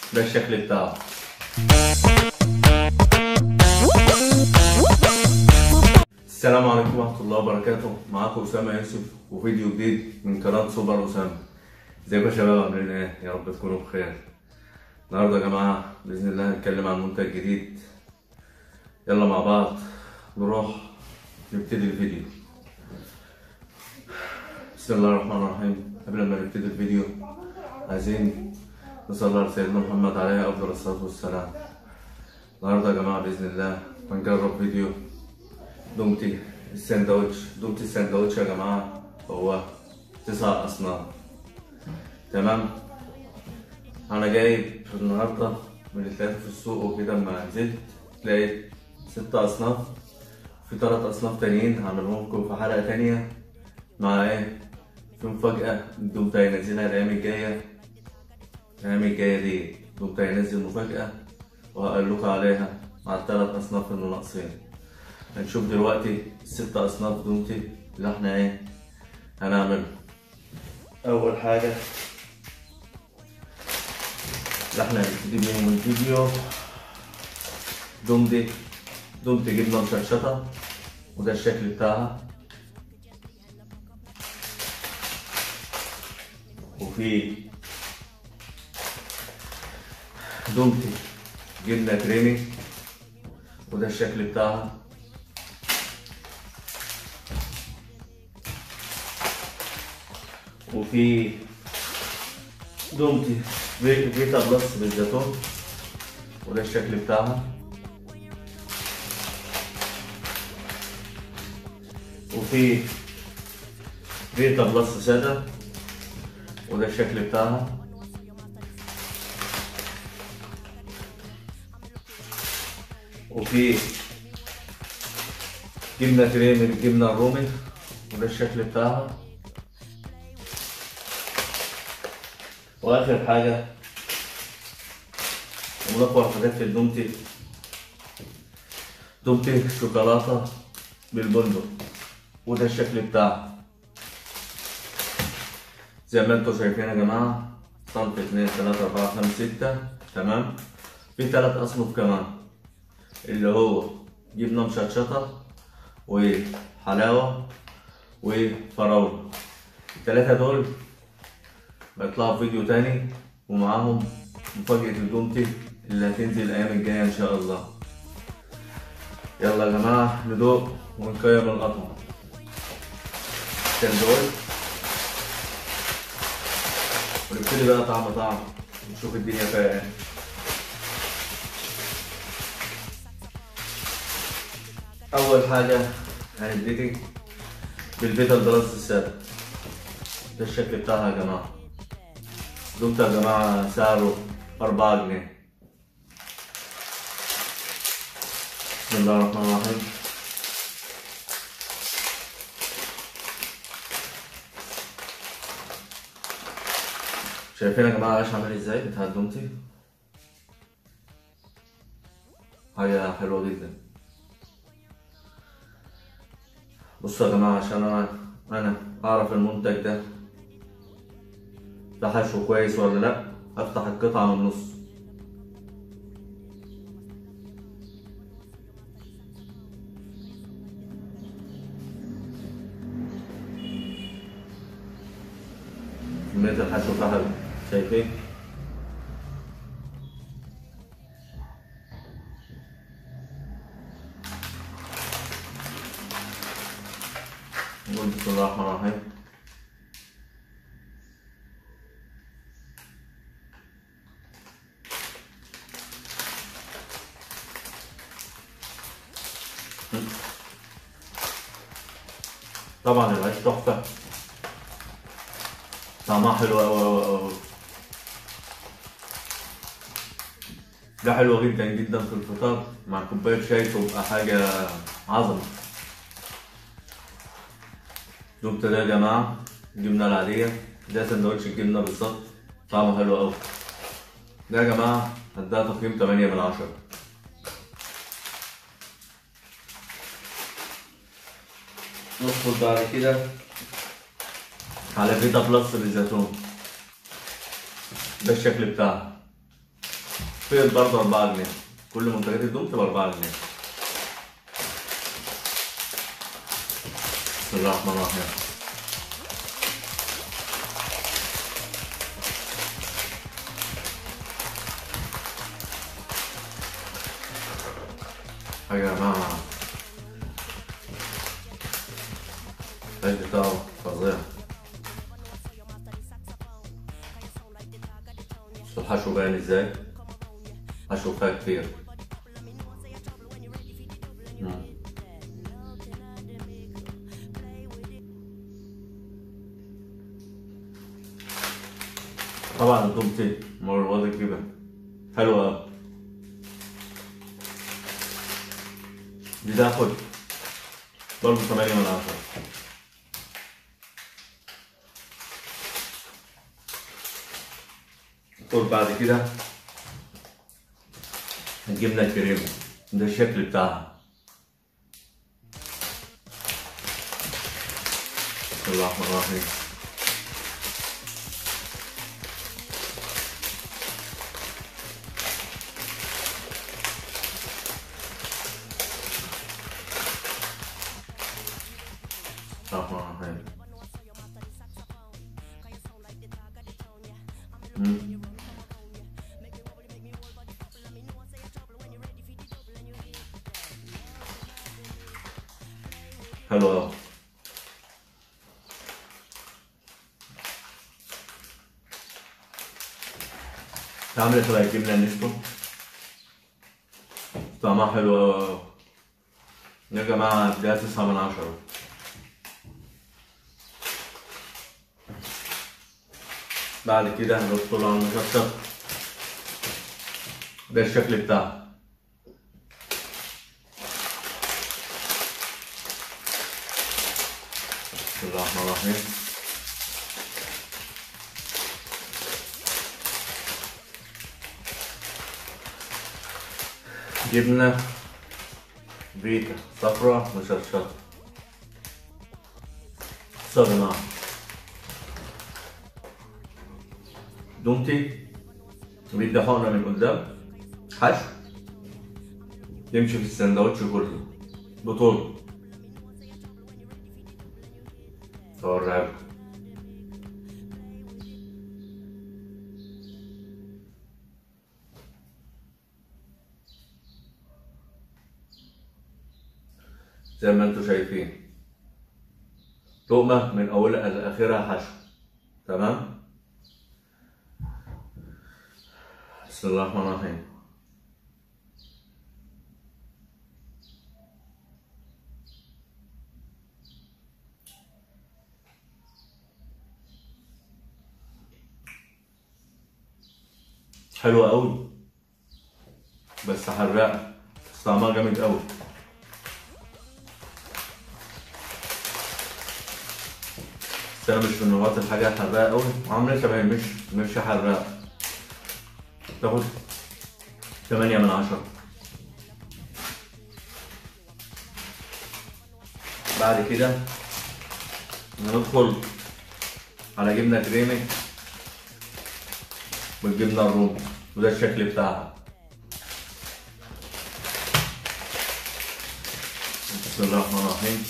ده الشكل بتاعه السلام عليكم ورحمة الله وبركاته معاكم أسامة يوسف وفيديو جديد من قناة سوبر أسامة ازيكم يا شباب عاملين ايه يا رب تكونوا بخير النهارده يا جماعة بإذن الله هنتكلم عن منتج جديد يلا مع بعض نروح نبتدي الفيديو بسم الله الرحمن الرحيم قبل ما نبتدي الفيديو عايزين نصلي على سيدنا محمد عليه أفضل الصلاة والسلام النهارده يا جماعة بإذن الله هنجرب فيديو دومتي الساندوتش دومتي الساندوتش يا جماعة هو تسع أصناف تمام أنا جايب النهاردة من اللي تلاقيته في السوق وكده أما نزلت لقيت ست أصناف في تلات أصناف تانيين هعملهم لكم في حلقة تانية مع إيه في مفاجأة دومت هينزلها الأيام الجاية الأيام الجاية دي دومت هينزل مفاجأة وهقول لكم عليها مع التلات أصناف اللي ناقصين هنشوف دلوقتي الست أصناف دومتي اللي احنا ايه هنعمل أول حاجة اللي احنا هنبتدي بيهم الفيديو دومتي دومتي جبنة مشطشطة وده الشكل بتاعها وفي دومتي جبنة كريمي وده الشكل بتاعها وفي دومتي في- فيتا بلس بالزيتون وده الشكل بتاعها وفي فيتا بلس سادة وده الشكل بتاعها وفي جبنة كريمي بالجبنة الرومي وده الشكل بتاعها واخر حاجه ملقوة حاجات في الدومتي دومتي شوكولاته بالبندق وده الشكل بتاعها زي ما انتوا شايفين يا جماعه صنف اتنين تلاته اربعه خمسه سته تمام في تلات اصناف كمان اللي هو جبنه مشطشطه وحلاوه وفراوله التلاته دول بيطلعوا في فيديو تاني ومعاهم مفاجأة الدومتي اللي هتنزل الأيام الجاية إن شاء الله يلا يا جماعة ندوق ونقيم القطمة سندوتش ونبتدي بقى طعم طعم ونشوف الدنيا فيها ايه أول حاجة هنبتدي بالفيتا الدراسة السادة ده الشكل بتاعها يا جماعة دومت يا جماعة سعره أربعة جنيه بسم الله الرحمن الرحيم شايفين يا جماعة العيش عامل ازاي بتاع دومتي حاجة حلوة جدا بصوا يا جماعة عشان أنا أنا أعرف المنتج ده ده حشو كويس ولا لأ هفتح القطعة من النص كمية الحشو بتاعها شايفين نقول بسم الله الرحمن الرحيم طبعا العيش تحفة طعمها حلو أوي أوي أوي ده حلوة جدا جدا في الفطار مع كوباية شاي تبقى حاجة عظمة دوبت ده يا جماعة الجبنة العادية ده سندوتش الجبنة بالظبط طعمه حلو أوي ده يا جماعة هديها تقييم تمانية من عشرة ندخل بعد كده على فيتا بلس بالزيتون ده الشكل بتاعها في برضه 4 جنيه كل منتجات الدوم تبقى 4 جنيه بسم الله الرحمن الرحيم يا جماعة العيش بتاعه فظيع شوف الحشو باين ازاي حشو فيها كتير مم. طبعا الدومتي مر الوضع كده حلوة أوي. دي تاخد برضه 8 من عشرة ندخل بعد كده الجبنة الكريمة ده الشكل بتاعها بسم الله الرحمن الرحيم بسم الله الرحمن الرحيم مم. حلو أوي تعمل شبه الجبنة النستو طعمها حلو أوي يا جماعة ده تسعة من عشرة بعد كده هندخل على المشطشط ده الشكل بتاعها بسم الله الرحمن الرحيم جبنة فيتا صفرا مشطشطة صدمة دومتي بيدي حقنة من قدام حشو يمشي في السندوتش كله بطول أوريك زي ما انتم شايفين لقمة من أولها لآخرها حشو تمام بسم الله الرحمن الرحيم حلوة أوي بس حراقة بس طعمها جامد أوي بس أنا مش من نوعات الحاجة الحراقة أوي وعاملة شبه مش مش حراقة تاخد تمانية من عشرة بعد كده ندخل على جبنة كريمي والجبنة الرومي وده الشكل بتاعها بسم الله الرحمن الرحيم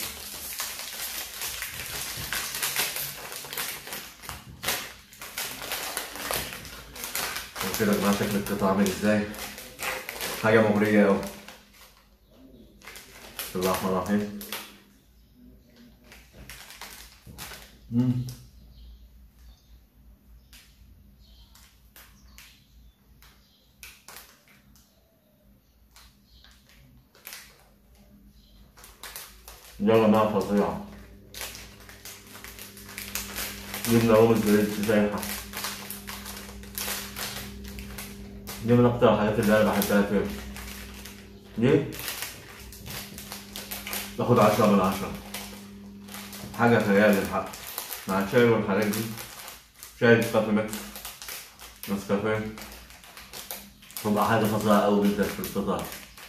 وكده يا جماعة شكل القطعة عامل ازاي حاجة مغرية أوي بسم الله الرحمن الرحيم مم. يا جماعة فظيعة جبنا روم البريد سايحة دي من أكتر الحاجات اللي أنا بحبها فيها دي باخد عشرة من عشرة حاجة خيال الحق مع الشاي والحاجات دي شاي نسكافيه ميكس نسكافيه تبقى حاجة فظيعة أوي جدا في الفطار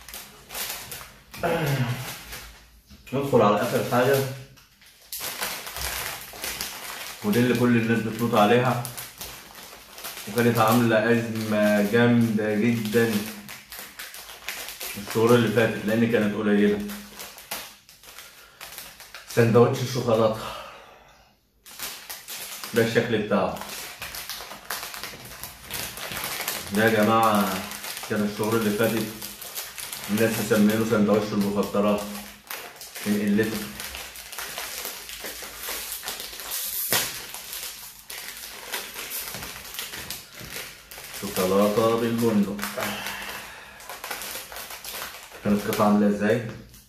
ندخل على آخر حاجة ودي اللي كل الناس بتنوط عليها وكانت عاملة أزمة جامدة جدا الشهور اللي فاتت لأن كانت قليلة سندوتش الشوكولاتة ده الشكل بتاعه ده يا جماعة كان الشهور اللي فاتت الناس مسمينه سندوتش المخدرات من قلته شوكولاتة بالبندق كانت قطعة عاملة ازاي؟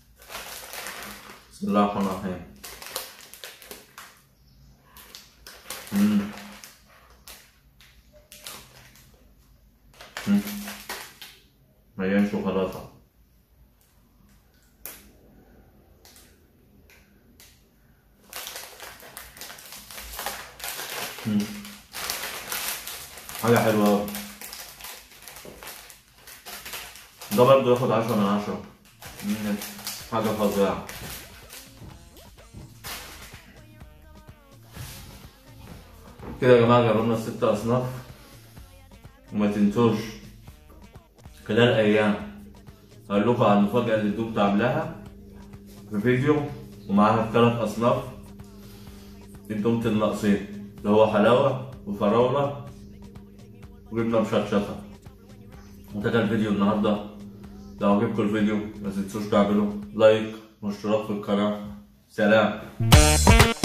بسم الله الرحمن الرحيم مم. مم. مليان شوكولاتة مم. حاجة حلوة أوي ده برضه ياخد عشرة من عشرة مم. حاجة فظيعة كده يا جماعة جربنا الست أصناف وما تنسوش خلال أيام هقول لكم على المفاجأة اللي دوبت عاملاها في فيديو ومعاها ثلاث أصناف انتم الناقصين اللي هو حلاوة وفراولة وجبنة مشطشطة وده كان الفيديو النهاردة لو عجبكم الفيديو ما تنسوش تعملوا لايك واشتراك في القناة سلام